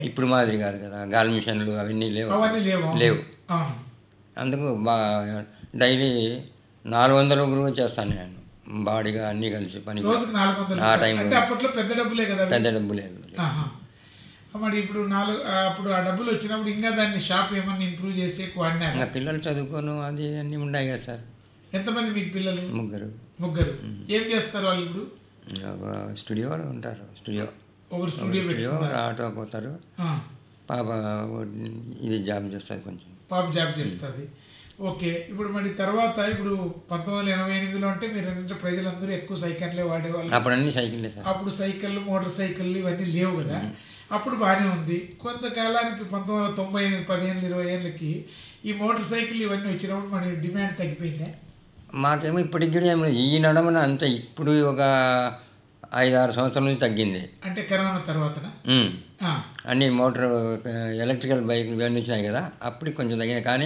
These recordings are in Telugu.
ఇప్పుడు మాదిరి కాదు కదా గాలి మిషన్లు అవన్నీ లేవు అవన్నీ లేవు లేవు అవును అందుకు బాగా డైలీ నాలుగు వందల రూపాయలు చేస్తాను నేను బాడీగా అన్నీ కలిసి పని రోజుకి నాలుగు వందలు ఆ టైంలో. అంటే అప్పట్లో పెద్ద డబ్బులే కదా అవి. పెద్ద డబ్బు లేదు ఆహా. మరి ఇప్పుడు నాలుగు ఆ, అప్పుడు ఆ డబ్బులు వచ్చినప్పుడు ఇంకా దాన్ని షాప్ ఏమన్నా ఇంప్రూవ్ చేసి ఎక్కువ వాడినారు ఇంకా పిల్లలు చదువుకోను అది అన్నీ ఉన్నాయి కదా సార్ ఎంతమంది మీకు పిల్లలు ముగ్గురు ముగ్గురు ఏం చేస్తారు వాళ్ళు ఇప్పుడు ఒక స్టూడియోలో ఉంటారు స్టూడియో ఒకరు స్టూడియో స్టూడియో పెట్టుకున్నారు ఆటో పోతారు ఆ, పాప ఇది జాబ్ చేస్తుంది కొంచెం పాప జాబ్ చేస్తుంది ఓకే ఇప్పుడు మరి తర్వాత ఇప్పుడు పంతొమ్మిది వందల ఎనభై ఎనిమిదిలో అంటే మీరు ఏంటంటే ప్రజలందరూ ఎక్కువ సైకిళ్ళే వాడేవాళ్ళు అప్పుడు అన్ని సైకిల్లే సార్ అప్పుడు సైకిళ్ళు మోటార్ సైకిళ్ళు ఇవన్నీ లేవు కదా అప్పుడు బాగానే ఉంది కొంతకాలానికి పంతొమ్మిది వందల తొంభై ఎనిమిది పదిహేను ఇరవై ఏళ్ళకి ఈ మోటార్ సైకిల్ ఇవన్నీ వచ్చినప్పుడు మన డిమాండ్ తగ్గిపోయిందా మాకేమో ఇప్పటికి కూడా ఏమో ఈ నడమన అంత ఇప్పుడు ఒక ఐదు ఆరు సంవత్సరాల నుంచి తగ్గింది అంటే కరోనా తర్వాతన ఉమ్. ఆ, అన్ని మోటార్ ఎలక్ట్రికల్ బైక్లు ఇవన్నీ వచ్చినాయి కదా అప్పటికి కొంచెం తగ్గినాయి కానీ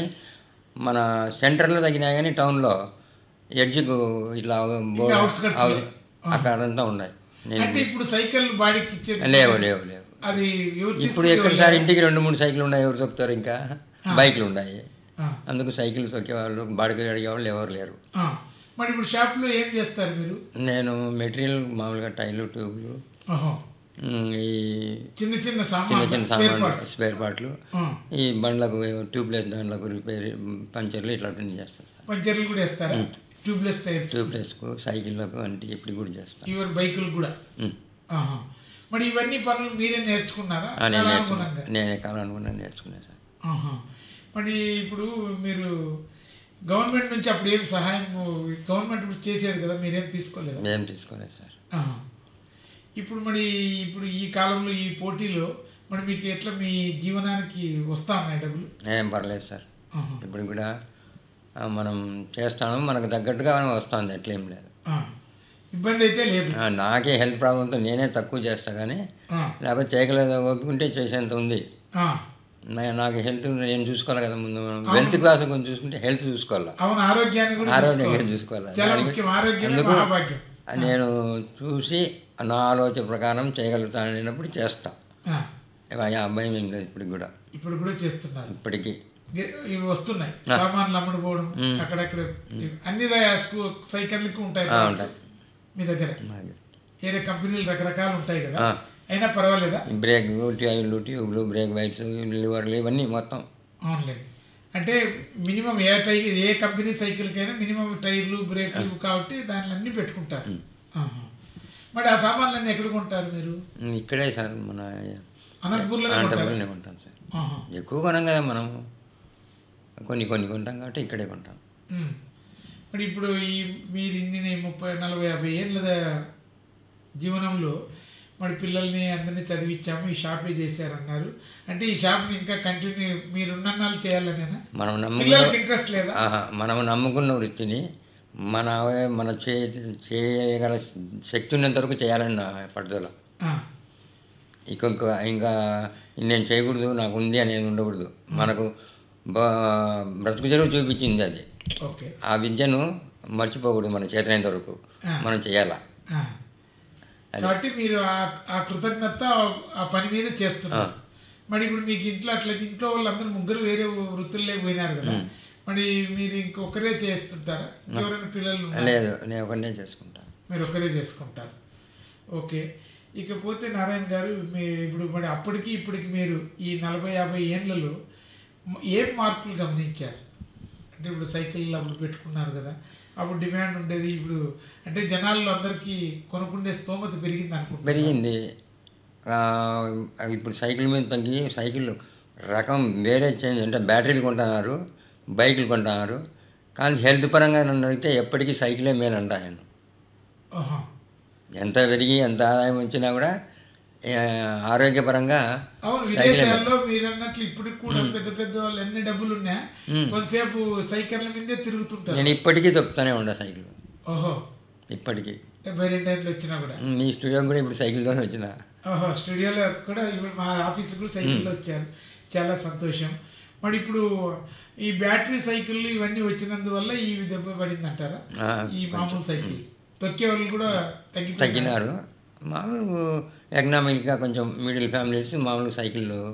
మన సెంటర్లో తగ్గినాయి కానీ టౌన్లో ఎడ్జ్కు ఇట్లా బో- outskirts లో. అవు- అక్కడంతా ఉన్నాయి నేను అంటే ఇప్పుడు సైకిల్ బాడీకి ఇచ్చేది లేవు లేవు లేవు అది ఎవరు ఇప్పుడు ఎక్కడ సార్ ఇంటికి రెండు మూడు సైకిల్ ఉన్నాయి ఎవరు తొక్కుతారు ఇంకా బైక్లు ఉన్నాయి ఆ, అందుకు సైకిల్ తొక్కేవాళ్ళు బాడికి అడిగేవాళ్ళు ఎవరు లేరు ఆ. మరి ఇప్పుడు షాప్లో ఏం చేస్తారు మీరు నేను మెటీరియల్ మామూలుగా టైర్లు ట్యూబ్లు ఓహో ఉమ్, ఈ చిన్న చిన్న చిన్న సామాన్లు చిన్న స్పేర్ సామాన్లు పార్ట్స్ స్పేర్ పార్ట్లు ఆ, ఈ బండ్లకు ట్యూబ్లెస్ దాంట్లకు రిపేర్ పంచర్లు ఇట్లాంటివి చేస్తాను సార్ పంచర్లు కూడా వేస్తారా ట్యూబ్లెస్ టైర్స్ ట్యూబ్లెస్కు సైకిళ్ళకు అంటే ఇప్పుడు కూడా చేస్తాను ఈవెన్ బైకులు కూడా ఉమ్. ఆహా. మరి ఇవన్నీ పనులు మీరే నేర్చుకున్నారా ఆ, నేను కాలానుగుణంగా నేర్చుకున్నాను నేనే కావాలనుకున్నా నేర్చుకున్నాను సార్ ఆహా. మరి ఇప్పుడు మీరు గవర్నమెంట్ నుంచి అప్పుడు ఏం సహాయం గవర్నమెంట్ ఇప్పుడు చేసేది కదా మీరేం తీసుకోలేదు ఏం తీసుకోలేదు సార్ ఆహా. ఇప్పుడు మరి ఇప్పుడు ఈ కాలంలో ఈ పోటీలో మరి మీకు ఎట్లా మీ జీవనానికి వస్తా ఉన్నాయి డబ్బులు ఏం పర్లేదు సార్ ఆహా. ఇప్పుడు కూడా ఆ, మనం చేస్తాము మనకు తగ్గట్టుగా వస్తుంది ఎట్లేం లేదు ఆ. ఇబ్బంది అయితే లేదు ఆ, నాకే హెల్త్ ప్రాబ్లంతో నేనే తక్కువ చేస్తా కానీ ఆ. లేకపోతే చేయగలేదు ఒప్పుకుంటే చేసేంత ఉంది ఆ. నా- నాకు హెల్త్ నేను చూసుకోవాలి కదా ముందు వెల్త్ క్లాస్ కొంచెం చూసుకుంటే హెల్త్ చూసుకోవాలి అవును ఆరోగ్యాన్ని కూడా ఆరోగ్యం చూసుకోవాలి. చూసుకోవాలి చాలా దానికి- ముఖ్యం ఆరోగ్యమే అందుకు మహాభాగ్యం నేను చూసి నా ఆలోచన ప్రకారం చేయగలుగుతాను అనేటప్పుడు చేస్తా ఆ. ఆ అబ్బాయి ఏం లేదు ఇప్పటికి కూడా ఇప్పుడు కూడా చేస్తున్నారు ఇప్పటికీ ఇ- ఇవి వస్తున్నాయి సామాన్లు అమ్ముడుపోవడం అక్కడక్కడ అన్ని రా- స్కూ- సైకిళ్ళకి ఉంటాయి ఆ, parts. ఉంటాయి. మీ దగ్గర మాది. వేరే కంపెనీలు రకరకాలు ఉంటాయి కదా ఆ. అయినా పర్వాలేదా ఈ బ్రేక్ టైర్లు ట్యూబ్లు బ్రేక్ వైట్స్ లివర్లు ఇవన్నీ మొత్తం ఆన్లైన్ అంటే మినిమం ఏ టైర్ ఏ కంపెనీ సైకిల్కైనా మినిమం టైర్లు బ్రేకులు కాబట్టి దానిలో అన్ని పెట్టుకుంటారు ఆహా. మరి ఆ సామాన్లన్నీ ఎక్కడ కొంటారు మీరు ఇక్కడే సార్ మన అనంతపూర్లోనే కొంటారు అనంతపురంలో కొంటాం సార్ ఆహా. ఎక్కువ కొనం కదా మనం కొన్ని కొన్ని కొంటాం కాబట్టి ఇక్కడే కొంటాం ఉమ్. మరి ఇప్పుడు ఈ మీరు ఇన్ని ముప్పై నలభై యాభై ఏళ్ళ ద- జీవనంలో మరి పిల్లల్ని అందరినీ చదివించాము ఈ షాపే చేశారన్నారు అంటే ఈ షాప్ని ఇంకా కంటిన్యూ మీరు ఉన్నన్నాళ్ళు చేయాలనేనా మనం నమ్ముకున్న పిల్లలకి ఇంట్రెస్ట్ లేదా ఆహా, మనం నమ్ముకున్న వృత్తిని మన మన చే చేయగల శక్తి ఉన్నంత వరకు చేయాలని నా పట్టుదల ఆ, ఇక ఇంకా ఇంకా నేను చేయకూడదు నాకు ఉంది అనేది ఉండకూడదు మనకు బ- బ్రతుకు చెరువు చూపించింది అది ఓకే ఆ విద్యను మర్చిపోకూడదు మన చేతనైనంత వరకు ఆ. మనం చేయాలా ఆ. కాబట్టి మీరు ఆ ఆ కృతజ్ఞత ఆ పని మీద చేస్తున్నారు మరి ఇప్పుడు మీకు ఇంట్లో అట్లయితే ఇంట్లో వాళ్ళందరూ ముగ్గురు వేరే వృత్తుల్లో పోయినారు కదా మరి మీరు ఇంకొకరే చేస్తుంటారా ఎవరైనా పిల్లలు ఉన్నారా? లేదు నేను ఒకనే చేసుకుంటాను మీరు ఒక్కరే చేసుకుంటారు ఓకే ఇకపోతే నారాయణ గారు మీ ఇప్పుడు మరి అప్పటికి ఇప్పటికి మీరు ఈ నలభై యాభై ఏండ్లలో మ- ఏం మార్పులు గమనించారు అంటే ఇప్పుడు సైకిల్ అప్పుడు పెట్టుకున్నారు కదా అప్పుడు డిమాండ్ ఉండేది ఇప్పుడు అంటే జనాల్లో అందరికీ కొనుక్కునే స్తోమత పెరిగింది అనుకుంటున్నారు పెరిగింది ఆ, ఇప్పుడు సైకిల్ మీద తగ్గి సైకిల్ రకం వేరే చేంజ్ అంటే బ్యాటరీలు కొంటున్నారు బైకులు కొంటున్నారు కానీ హెల్త్ పరంగా నన్ను అడిగితే ఎప్పటికీ సైకిలే మేలు అంటా నేను ఓహో ఎంత పెరిగి ఎంత ఆదాయం వచ్చినా కూడా ఆ, ఆరోగ్యపరంగా అవును విదేశాల్లో మీరు అన్నట్లు ఇప్పటికి కూడా పెద్ద పెద్ద వాళ్ళు ఎన్ని డబ్బులు ఉన్నా కొంతసేపు సైకిళ్ళ మీదే తిరుగుతుంటారు నేను ఇప్పటికీ తొక్కుతూనే ఉండా సైకిల్ ఓహో ఇప్పటికీ డెబ్బై రెండేళ్ళు వచ్చినా కూడా మీ స్టూడియోకి కూడా ఇప్పుడు సైకిల్లోనే వచ్చిన ఓహో స్టూడియోలో కూడా ఇప్పుడు మా ఆఫీస్ కూడా సైకిల్లో వచ్చారు చాలా సంతోషం మరి ఇప్పుడు ఈ బ్యాటరీ సైకిళ్ళు ఇవన్నీ వచ్చినందువల్ల ఈ దెబ్బ పడింది అంటారా ఆ, ఈ మామూలు సైకిల్ తొక్కే వాళ్ళు కూడా తగ్గిపోయి తగ్గినారు మామూలు ఎకనామిక్గా కొంచెం మిడిల్ ఫ్యామిలీస్ మామూలు సైకిళ్ళు